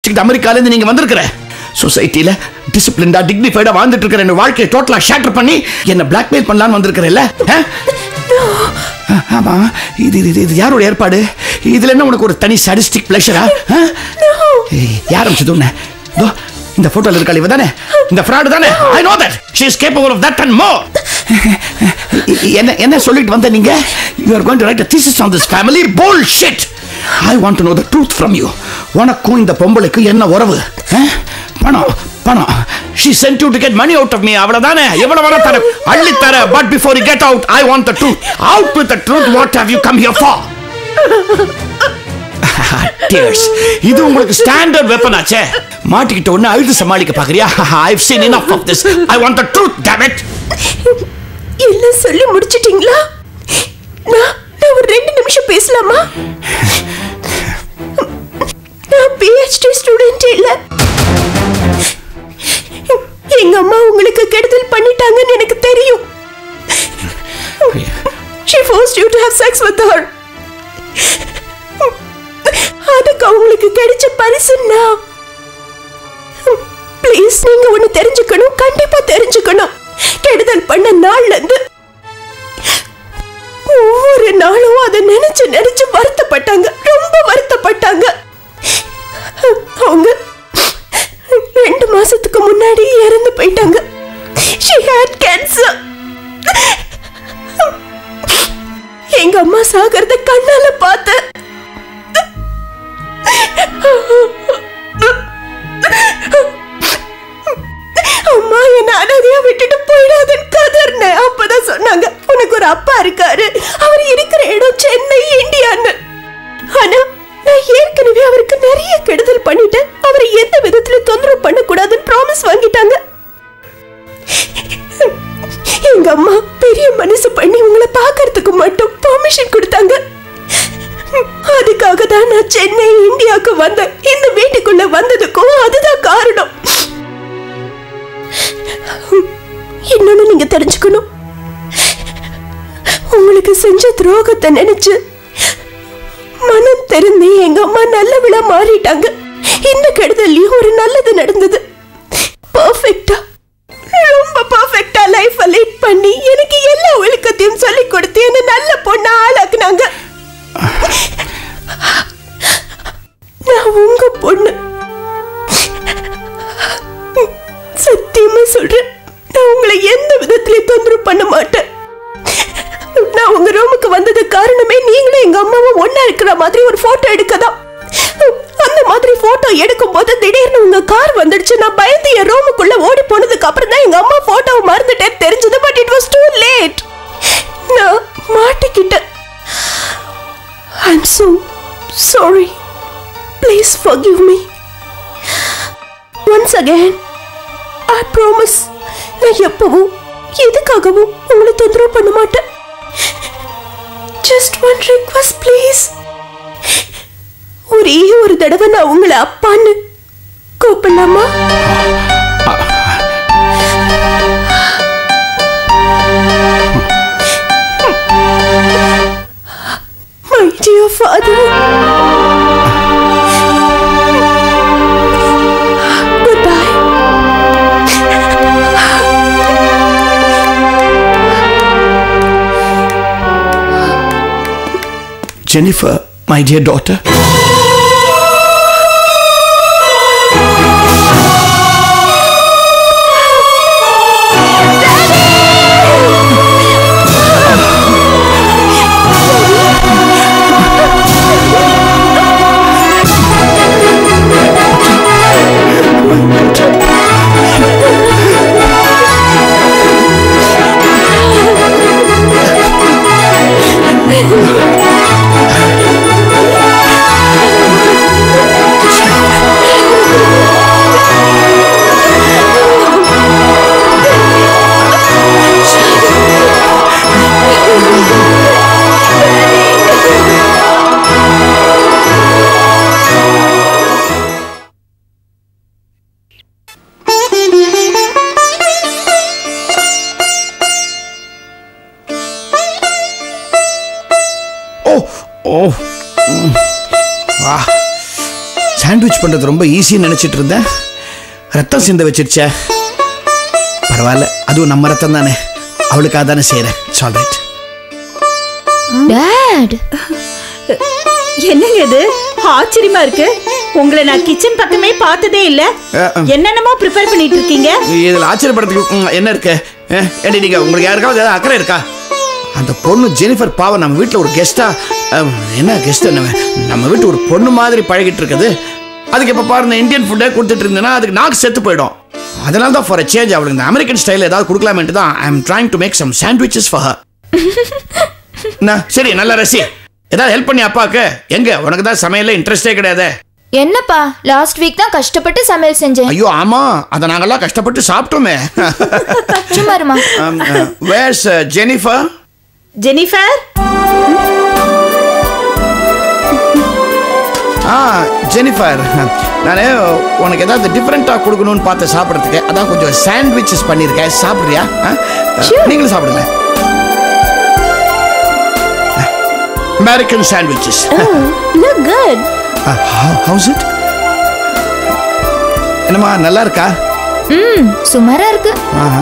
வச்சுக்கிட்டு அமெரிக்கால இருந்து நீங்க வந்திருக்கிற சொசைட்டில டிசிப்ளின்டா டிக்னிஃபைடா வாழ்ந்துட்டு இருக்கிற என் வாழ்க்கையை டோட்டலா ஷேட்டர் பண்ணி என்ன பிளாக்மெயில் பண்ணலாம்னு வந்திருக்கிறல்ல ஆ? ஆ, ஆமா இது இது இது யாரோட ஏற்பாடு இதுல என்ன உனக்கு ஒரு தனி சாடிஸ்டிக் பிளஷரா யார் அமிச்சது உன்னை இதோ, இந்த போட்டோல இருக்காள் இவ தானே இந்த ஃப்ராட் தானே I know that she is capable of that and more என்ன என்ன சொல்லிட்டு வந்த நீங்க you are going to write a thesis on this family bullshit I want to know the truth from you உனக்கும் இந்த பொம்பளைக்கும் என்ன உறவு ஆ? பணம் பணம் she sent you to get money out of me அவ்வளவுதானே எவ்வளவு வேணா தர அள்ளி தர but before you get out i want the truth out with the truth what have you come here for tears இது உங்களுக்கு ஸ்டாண்டர்ட் வெப்பன் ஆச்சே மாட்டிக்கிட்ட உடனே அழுது சமாளிக்க பாக்குறியா I've seen enough of this i want the truth damn it எல்லாம் சொல்லி முடிச்சிட்டீங்களா நான் நான் ஒரு ரெண்டு நிமிஷம் பேசலாமா நான் பிஹெச்டி ஸ்டூடெண்ட் இல்ல எங்க அம்மா உங்களுக்கு கெடுதல் பண்ணிட்டாங்கன்னு எனக்கு தெரியும் she forced you to have sex with her அதுக்கு அவங்களுக்கு கிடைச்ச பரிசுன்னா ப்ளீஸ் நீங்க ஒண்ணு தெரிஞ்சுக்கணும் கண்டிப்பா தெரிஞ்சுக்கணும் கெடுதல் பண்ண நாள்ல இருந்து ஒவ்வொரு நாளும் அதை நினைச்சு நினைச்சு வருத்தப்பட்டாங்க ரொம்ப வருத்தப்பட்டாங்க அவங்க ரெண்டு மாசத்துக்கு முன்னாடி இறந்து போயிட்டாங்க she had cancer எங்க அம்மா சாகிறத கண்ணால பார்த்தேன் அம்மா என்ன அனாதையா விட்டுட்டு போயிடாதன்னு கதர்னேன் அப்பதான் சொன்னாங்க உனக்கு ஒரு அப்பா இருக்காரு அவர் இருக்கிற இடம் சென்னை இந்தியான்னு ஆனா நான் ஏற்கனவே அவருக்கு நிறைய கெடுதல் பண்ணிட்டேன் அவரை எந்த விதத்துல தொந்தரவு பண்ணக்கூடாதுன்னு ப்ராமிஸ் வாங்கிட்டாங்க எங்க அம்மா பெரிய மனசு பண்ணி உங்களை பார்க்கறதுக்கு மட்டும் பெர்மிஷன் கொடுத்தாங்க அதுக்காக தான் நான் சென்னை இந்தியாவுக்கு வந்தேன் இந்த வீட்டுக்குள்ள வந்ததுக்கும் அதுதான் காரணம் இன்னொன்னு நீங்க தெரிஞ்சுக்கணும் உங்களுக்கு செஞ்ச துரோகத்தை நினைச்சு மனம் தெரிந்து எங்க அம்மா நல்லவிழா மாறிட்டாங்க இந்த கெடுதல்லையும் ஒரு நல்லது நடந்தது பர்ஃபெக்டா ரொம்ப பர்ஃபெக்டா லைஃப் லீட் பண்ணி எனக்கு எல்லா ஒழுக்கத்தையும் சொல்லி கொடுத்து என்ன நல்ல பொண்ணா ஆளாக்குனாங்க நான் உங்க பொண்ணு சத்தியமா சொல்றேன் நான் உங்களை எந்த விதத்திலையும் தொந்தரவு பண்ண மாட்டேன் நான் உங்க ரூமுக்கு வந்தது காரணமே நீங்களும் எங்க அம்மாவும் ஒண்ணா இருக்கிற மாதிரி ஒரு போட்டோ எடுக்கதான் அந்த மாதிரி போட்டோ எடுக்கும் போது திடீர்னு உங்க கார் வந்துடுச்சு நான் பயந்து என் ரூமுக்குள்ள ஓடி போனதுக்கு அப்புறம் தான் எங்க அம்மா போட்டோவை மறந்துட்டேன் தெரிஞ்சது but it was too late நான் மாட்டிக்கிட்டேன் I'm so sorry please forgive me once again I promise நான் எப்பவும் எதுக்காகவும் உங்களை தொந்தரவு பண்ண மாட்டேன் ஜஸ்ட் ஒன் request ப்ளீஸ் ஒரே ஒரு தடவை நான் உங்களை அப்பான்னு கூப்பிடலாமா My dear father. Goodbye. Jennifer, my dear daughter. Sandwich பண்றது ரொம்ப ஈஸின்னு நினைச்சிட்டு இருந்தேன் ரத்தம் சிந்த வச்சிருச்சே பரவாயில்ல அதுவும் நம்ம ரத்தம் தானே அவளுக்காக தானே செய்யறேன் இட்ஸ் ஆல் ரைட் டாட் என்னங்க இது ஆச்சரியமா இருக்கு உங்களை நான் கிச்சன் பக்கமே பார்த்ததே இல்ல அஹ், அஹ். என்னென்னமோ ப்ரிப்பேர் பண்ணிட்டு இருக்கீங்க இதுல ஆச்சரியப்படுறதுக்கு ம், என்ன இருக்கு அஹ், ஏண்டி நீங்க உங்களுக்கு யாருக்காவது ஏதாவது அக்கறை இருக்கா அந்த பொண்ணு ஜெனிஃபர் பாவம் நம்ம வீட்டில் ஒரு கெஸ்டா என்ன கெஸ்ட் நம்ம நம்ம வீட்டு ஒரு பொண்ணு மாதிரி பழகிட்டு இருக்குது அதுக்கு இப்போ பாருங்க இந்தியன் ஃபுட்டே கொடுத்துட்டு இருந்தேன்னா அதுக்கு நாக்கு செத்து போயிடும் அதனால தான் ஃபார் சேஞ்ச் அவளுக்கு இந்த அமெரிக்கன் ஸ்டைல் ஏதாவது கொடுக்கலாமேட்டு தான் I am trying to make some sandwiches for her என்ன சரி நல்ல ரசி ஏதாவது ஹெல்ப் பண்ணி அப்பாவுக்கு எங்க உனக்கு தான் சமையல்ல இன்ட்ரெஸ்டே கிடையாது என்னப்பா லாஸ்ட் வீக் தான் கஷ்டப்பட்டு சமையல் செஞ்சேன் ஐயோ ஆமா அதை நாங்கெல்லாம் கஷ்டப்பட்டு சாப்பிட்டோமே சும்மா இருமா வேர்ஸ் ஜெனிஃபர் ஜெனிஃபர் ஆ ஜெனிஃபர் நான் உனக்கு ஏதாவது டிஃப்ரெண்ட்டாக கொடுக்கணும்னு பார்த்து சாப்பிட்றதுக்கு அதான் கொஞ்சம் சாண்ட்விச்சஸ் பண்ணியிருக்கேன் சாப்பிட்றியா ஆ? நீங்களும் சாப்பிடுங்க American sandwiches look good how's it என்னம்மா நல்லா இருக்கா ம் சுமாரா இருக்கு ஆஹா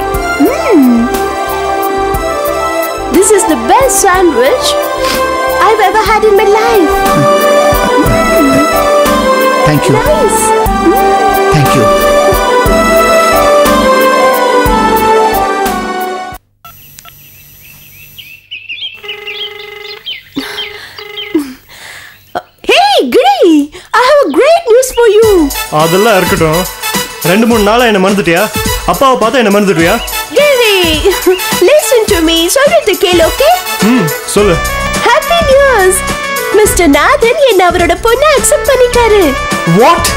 This is the best sandwich I've ever had in my life. Thank you Nice. Thank you Hey, Giri! I have a great news for you. அதெல்லாம் இருக்கட்டும் ரெண்டு மூணு நாளா என்ன மறந்துட்டியா அப்பாவை பார்த்தா என்ன மறந்துட்டியா Giri, listen to me. சொல்றது கேளு, okay? ம் சொல்லு Happy news. மிஸ்டர் நாதன் என்ன அவரோட பொண்ணை அக்செப்ட் பண்ணிட்டாரு what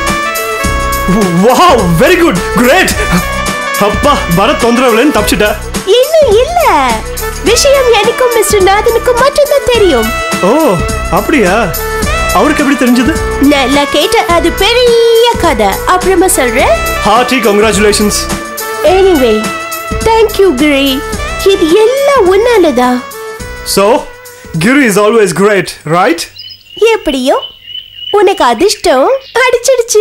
wow very good great அப்பா பரத் தொந்தரவுலன்னு தப்பிச்சிட்ட இன்னும் இல்ல விஷயம் எனக்கும் மிஸ்டர் நாதனுக்கும் மட்டும்தான் தெரியும் ஓ அப்படியா அவருக்கு எப்படி தெரிஞ்சது நல்லா கேட்ட அது பெரிய கதை அப்புறமா சொல்றேன் hearty congratulations anyway thank you Giri இது எல்லாம் உன்னாலதான் so Giri is always great right எப்படியோ உனக்கு அதிர்ஷ்டம் அடிச்சிடுச்சு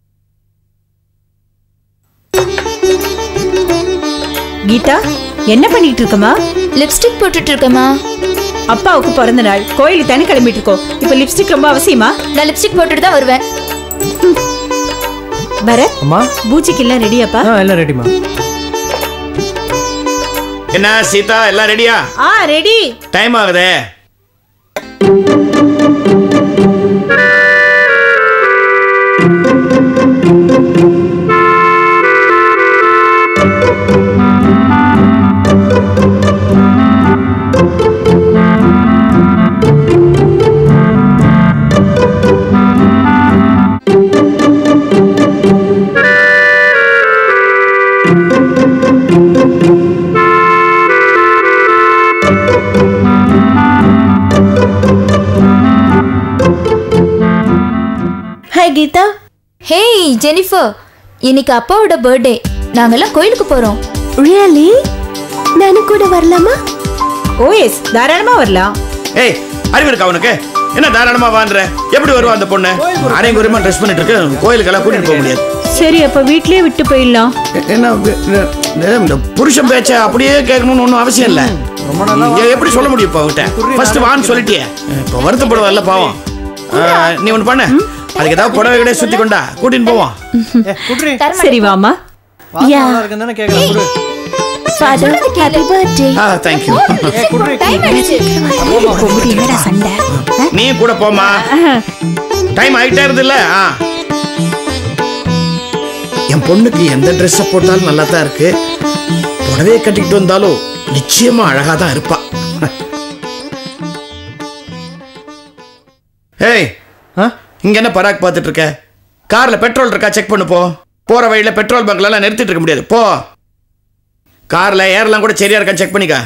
கீதா என்ன பண்ணிட்டு இருக்கமா லிப்ஸ்டிக் போட்டுட்டு இருக்கேம்மா அப்பாவுக்கு பிறந்த நாள் கோயிலுக்கு தானே கிளம்பிட்டு இருக்கோம் இப்ப லிப்ஸ்டிக் ரொம்ப அவசியமா நான் லிப்ஸ்டிக் போட்டுட்டு தான் வருவேன் பரத் அம்மா பூஜைக்கு எல்லாம் ரெடியாப்பா ஆ எல்லாம் ரெடிமா என்ன சீதா எல்லாம் ரெடியா ஆ ரெடி டைம் ஆகுதே ஹாய் கீதா ஹேய் ஜெனிஃபர் இன்னைக்கு அப்பாவோட பர்த்டே நாங்கெல்லாம் கோயிலுக்கு போறோம் ரியலி நானும் கூட வரலாமா ஓ எஸ் தாராளமா வரலாம் ஏய் அறிவு இருக்கா உனக்கு என்ன தாராளமா வாங்குற எப்படி வருவா அந்த பொண்ணு அரையும் குறையமா ட்ரெஸ் பண்ணிட்டு இருக்கு கோயிலுக்கெல்லாம் கூட்டிட்டு போக முடியாது சரி அப்ப வீட்லயே விட்டு போயிடலாம் எ- என்ன வி- இந்த- இந்த- இந்த புருஷன் பேச்ச அப்படியே கேட்கணும்னு ஒன்றும் அவசியம் இல்லை நீ எப்படி சொல்ல முடியும் இப்போ அவகிட்ட ஃபர்ஸ்ட் வான்னு சொல்லிட்டியே இப்போ வருத்தப்படுவல்ல பாவம் ஆ, நீ ஒன்று பண்ண அதுக்கு ஏதாவது புடவை கிடையாது சுத்தி கொண்டா கூட்டின்னு போவோம் குட்ரி சரி வாமா யா இருக்குன்னு தானே கேட்கலாம் குடு ஃபாதர் ஹாப்பி பர்த்டே ஆ தேங்க்யூ டைம் ஆயிடுச்சு என்னடா சண்டை நீ கூட போமா டைம் ஆயிட்டே இருந்துல்ல ஆ என் பொண்ணுக்கு எந்த ட்ரெஸ்ஸை போட்டாலும் நல்லா தான் இருக்கு புடவையை கட்டிக்கிட்டு வந்தாலும் நிச்சயமா அழகா தான் இருப்பா ஏய் ஆ இங்க என்ன பராக் பார்த்துட்டு இருக்க கார்ல பெட்ரோல் இருக்கா செக் பண்ணு போ போற வழியில பெட்ரோல் பங்க்ல எல்லாம் நிறுத்திட்டு இருக்க முடியாது போ கார்ல ஏர்லாம் கூட சரியா இருக்கா செக் பண்ணிக்க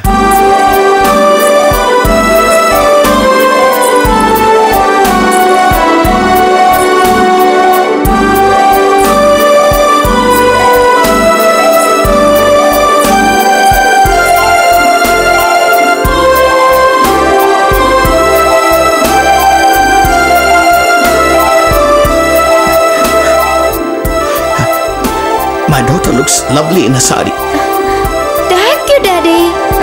daughter looks lovely in a sari. Thank you daddy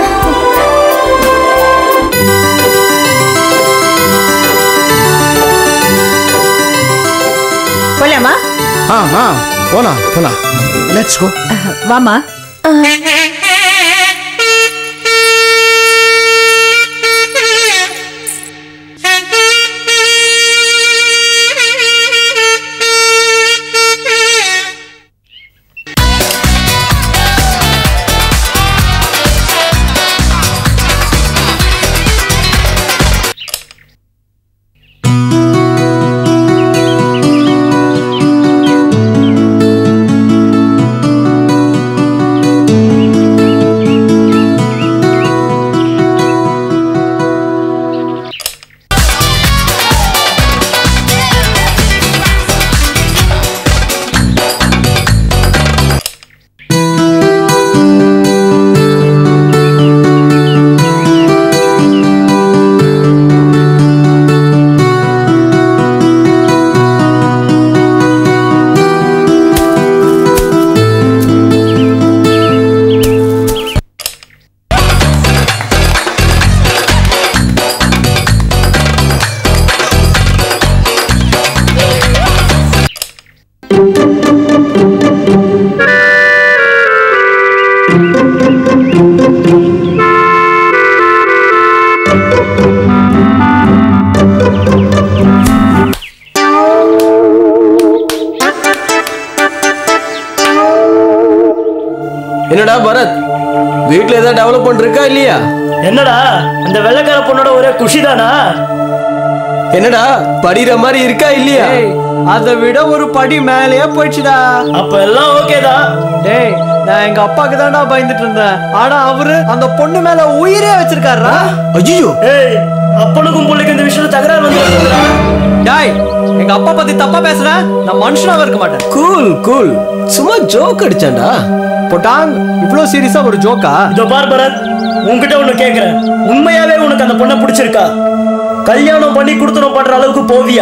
போலாமா ஆ ஆ போலாம் போலாம் லெட்ஸ் கோ வாமா என்னடா பரத் வீட்ல ஏதாவது டெவலப்மெண்ட் இருக்கா இல்லையா என்னடா அந்த வெள்ளைக்கார பொண்ணோட ஒரே குஷிதானா என்னடா படிக்கிற மாதிரி இருக்கா இல்லையா அதை விட ஒரு படி மேலேயே போயிடுச்சுடா அப்ப எல்லாம் ஓகேதான் டேய் நான் எங்க அப்பாக்கு தான்டா பயந்துட்டு இருந்தேன் ஆனா அவரு அந்த பொண்ணு மேல உயிரே வச்சிருக்காருடா ஐயோ ஏய் அப்பனுக்கும் பிள்ளைக்கும் இந்த விஷயத்துல தகராறு வந்து டேய் எங்க அப்பா பத்தி தப்பா பேசுற நான் மனுஷனாவே இருக்க மாட்டேன் கூல் கூல் சும்மா ஜோக் அடிச்சான்டா போட்டாங் இவ்ளோ சீரியஸா ஒரு ஜோக்கா இதோ பார் பரத் உன்கிட்ட ஒண்ணு கேக்குறேன் உண்மையாவே உனக்கு அந்த பொண்ணை பிடிச்சிருக்கா கல்யாணம் பண்ணி கொடுத்தனும் பண்ற அளவுக்கு போவியா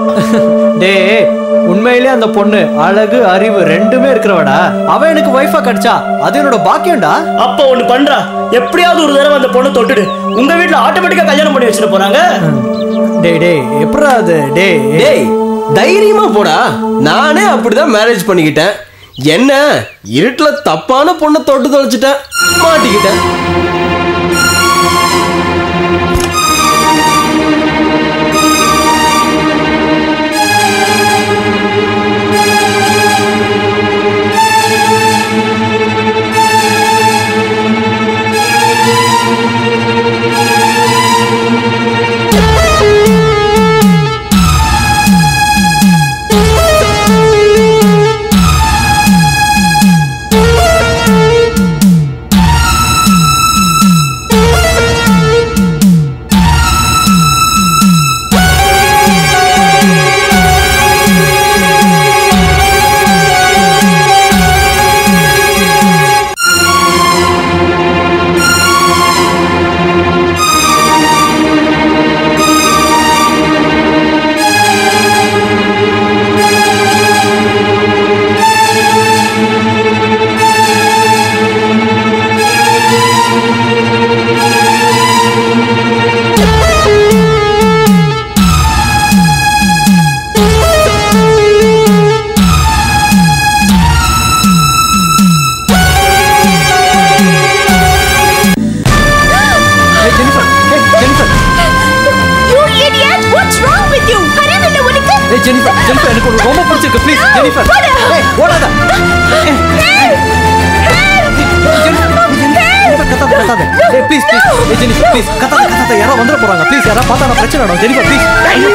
டேய் உண்மையிலே அந்த பொண்ணு அழகு அறிவு ரெண்டுமே இருக்கிறவடா அவ எனக்கு ஒய்ஃபா கிடைச்சா அது என்னோட பாக்கியம்டா அப்ப ஒண்ணு பண்றா எப்படியாவது ஒரு தடவை அந்த பொண்ணை தொட்டுடு உங்க வீட்டுல ஆட்டோமேட்டிக்கா கல்யாணம் பண்ணி வச்சுட்டு போறாங்க டேய் டேய் எப்படா அது டேய் டேய் தைரியமா போடா நானே அப்படிதான் மேரேஜ் பண்ணிக்கிட்டேன் என்ன இருட்டுல தப்பான பொண்ணை தொட்டு தொலைச்சிட்டேன் மாட்டிக்கிட்டேன் ஏய் ஜெனிஃபர் ஏய் Jennifer You idiot! What's wrong with you? அறிவில்லை உனக்கு? ஏய் ஜெனிஃபர் ஜெனிஃபர் எனக்கு உன்னை ரொம்ப பிடிச்சிருக்கு ப்ளீஸ் ஜெனிஃபர் போடா. ஏய் ஓடாத ஏய், ஏய், ஜெனிஃபர், ஜெனிஃபர், கத்தாத கத்தாத ஏய் ப்ளீஸ் ப்ளீஸ் ஏய் ஜெனிஃபர் ப்ளீஸ் கத்தாத கத்தாத யாரோ வந்துட போறாங்க ப்ளீஸ் யாரா பார்த்தா நான் பிரச்சனை ஆகும் ஜெனிஃபர் ப்ளீஸ் ஐயோ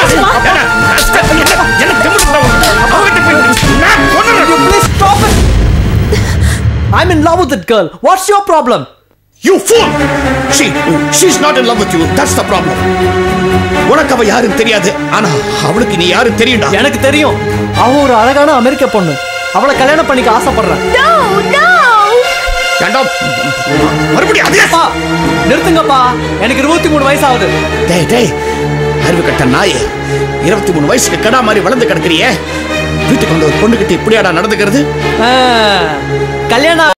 please stop it I am in love with that girl what's your problem You fool! She, she's not in love with you. That's the problem. உனக்கு அவ யாருன்னு தெரியாது ஆனா அவளுக்கு நீ யாருன்னு தெரியும்டா எனக்கு தெரியும் அவ ஒரு அழகான அமெரிக்க பொண்ணு அவளை கல்யாணம் பண்ணிக்க ஆசைப்படுறேன் No, no! ஏண்டா மறுபடியும் அதே அப்பா நிறுத்துங்கப்பா எனக்கு இருபத்தி மூணு வயசு ஆகுது டேய் டேய் அறிவு கட்ட நாயே இருபத்தி மூணு வயசுக்கு கடா மாதிரி வளர்ந்து கிடக்குறியே வீட்டுக்கு வந்து ஒரு பொண்ணுகிட்ட இப்படியாடா நடந்துக்கிறது ஆ, கல்யாணம்